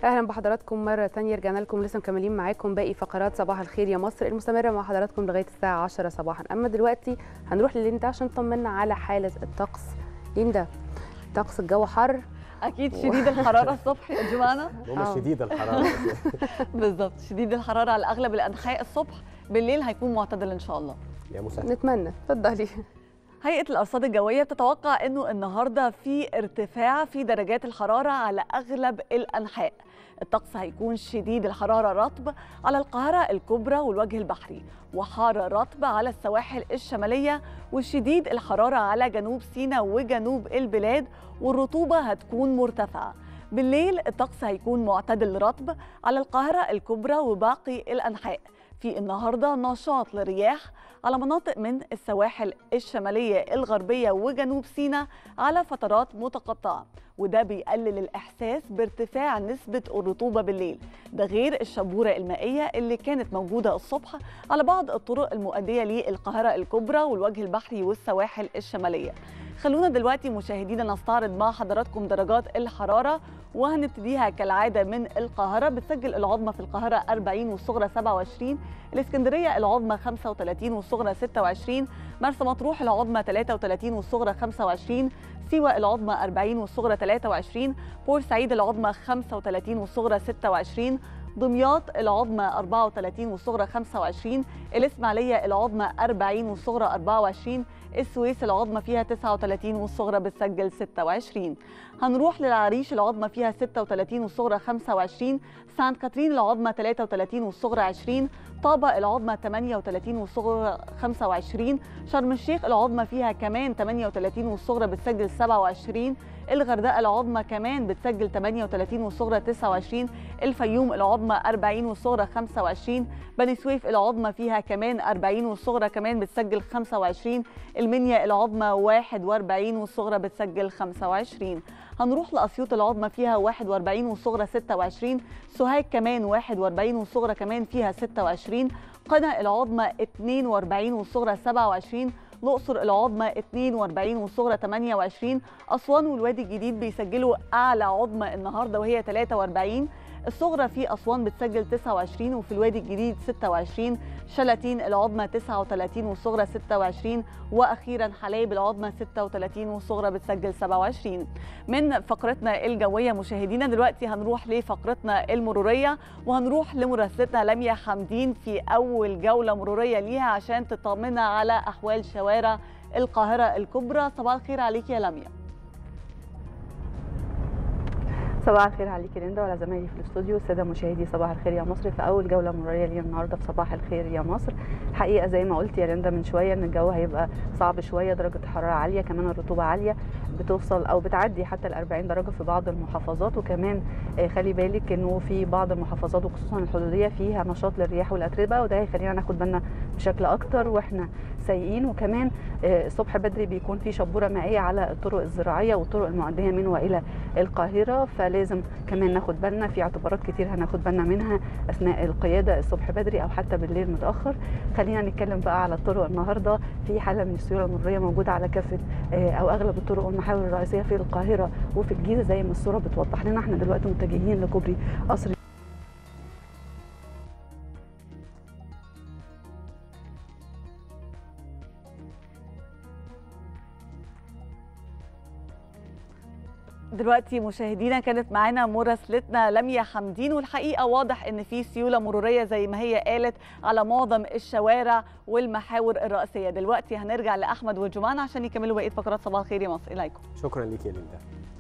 اهلا بحضراتكم مره ثانيه رجعنا لكم لسه مكملين معاكم باقي فقرات صباح الخير يا مصر المستمره مع حضراتكم لغايه الساعه 10 صباحا اما دلوقتي هنروح لليندا عشان نطمنا على حاله الطقس ليندا طقس الجو حر اكيد شديد الحراره الصبح يا جماعه هم آه. شديد الحراره بالظبط شديد الحراره على اغلب الانحاء الصبح بالليل هيكون معتدل ان شاء الله يا مسهل نتمنى اتفضلي هيئه الارصاد الجويه بتتوقع انه النهارده في ارتفاع في درجات الحراره على اغلب الانحاء الطقس هيكون شديد الحراره رطب على القاهره الكبرى والوجه البحري وحار رطب على السواحل الشماليه وشديد الحراره على جنوب سيناء وجنوب البلاد والرطوبه هتكون مرتفعه بالليل الطقس هيكون معتدل رطب على القاهره الكبرى وباقي الانحاء في النهارده نشاط للرياح على مناطق من السواحل الشماليه الغربيه وجنوب سيناء على فترات متقطعه وده بيقلل الاحساس بارتفاع نسبه الرطوبه بالليل ده غير الشبوره المائيه اللي كانت موجوده الصبح على بعض الطرق المؤديه للقاهره الكبرى والوجه البحري والسواحل الشماليه خلونا دلوقتي مشاهدينا نستعرض مع حضراتكم درجات الحراره وهنبتديها كالعاده من القاهره بتسجل العظمى في القاهره 40 والصغرى 27 الاسكندريه العظمى 35 والصغرى 26 مرسى مطروح العظمى 33 والصغرى 25 سيوة العظمى 40 والصغرى 23 بورسعيد العظمى 35 والصغرى 26 دمياط العظمى 34 والصغرى 25 الإسماعيلية العظمى 40 والصغرى 24 السويس العظمى فيها 39 والصغرى بتسجل 26 هنروح للعريش العظمى فيها 36 والصغرى 25 سانت كاترين العظمى 33 والصغرى 20 طابة العظمى 38 والصغرى 25 شرم الشيخ العظمى فيها كمان 38 والصغرى بتسجل 27 الغردقة العظمى كمان بتسجل 38 والصغرى 29 الفيوم العظمى 40 والصغرى 25 بني سويف العظمى فيها كمان 40 والصغرى كمان بتسجل 25 المنيا العظمى 41 والصغرى بتسجل 25 هنروح لأسيوط العظمى فيها 41 والصغرى 26 سوهاج كمان 41 والصغرى كمان فيها 26 قنا العظمى 42 والصغرى 27 الأقصر العظمى 42 والصغرى 28 أسوان والوادي الجديد بيسجلوا أعلى عظمى النهاردة وهي 43 الصغرى في أسوان بتسجل 29 وفي الوادي الجديد 26 شلاتين العظمى 39 والصغرى 26 وأخيرا حلايب العظمى 36 والصغرى بتسجل 27 من فقرتنا الجوية مشاهدينا دلوقتي هنروح لفقرتنا المرورية وهنروح لمراسلتنا لميا حمدين في أول جولة مرورية ليها عشان تطمنا على أحوال شوارع القاهرة الكبرى صباح الخير عليك يا لميا صباح الخير عليكي ليندا وعلى زمايلي في الاستوديو الساده مشاهدي صباح الخير يا مصر في اول جوله مروريه لينا النهارده في صباح الخير يا مصر الحقيقه زي ما قلت يا ليندا من شويه ان الجو هيبقى صعب شويه درجه الحراره عاليه كمان الرطوبه عاليه بتوصل او بتعدي حتى ال 40 درجه في بعض المحافظات وكمان آه، خلي بالك انه في بعض المحافظات وخصوصا الحدوديه فيها نشاط للرياح والاتربه وده هيخلينا ناخد بالنا بشكل اكتر واحنا سايقين وكمان آه، الصبح بدري بيكون في شبوره مائيه على الطرق الزراعيه والطرق المؤديه من والى القاهره فلازم كمان ناخد بالنا في اعتبارات كتير هناخد بالنا منها اثناء القياده الصبح بدري او حتى بالليل متاخر خلينا نتكلم بقى على الطرق النهارده في حاله من السيوله المروريه موجوده على كافه آه، او اغلب الطرق والمحاور الرئيسيه في القاهره وفي الجيزه زي ما الصوره بتوضح لنا احنا دلوقتي متجهين لكوبري قصر دلوقتي مشاهدينا كانت معانا مراسلتنا لميا حمدين والحقيقه واضح ان في سيوله مروريه زي ما هي قالت على معظم الشوارع والمحاور الرئيسيه دلوقتي هنرجع لاحمد وجمان عشان يكملوا بقيه فقرات صباح الخير يا مصر اليكم شكرا ليك يا ليندا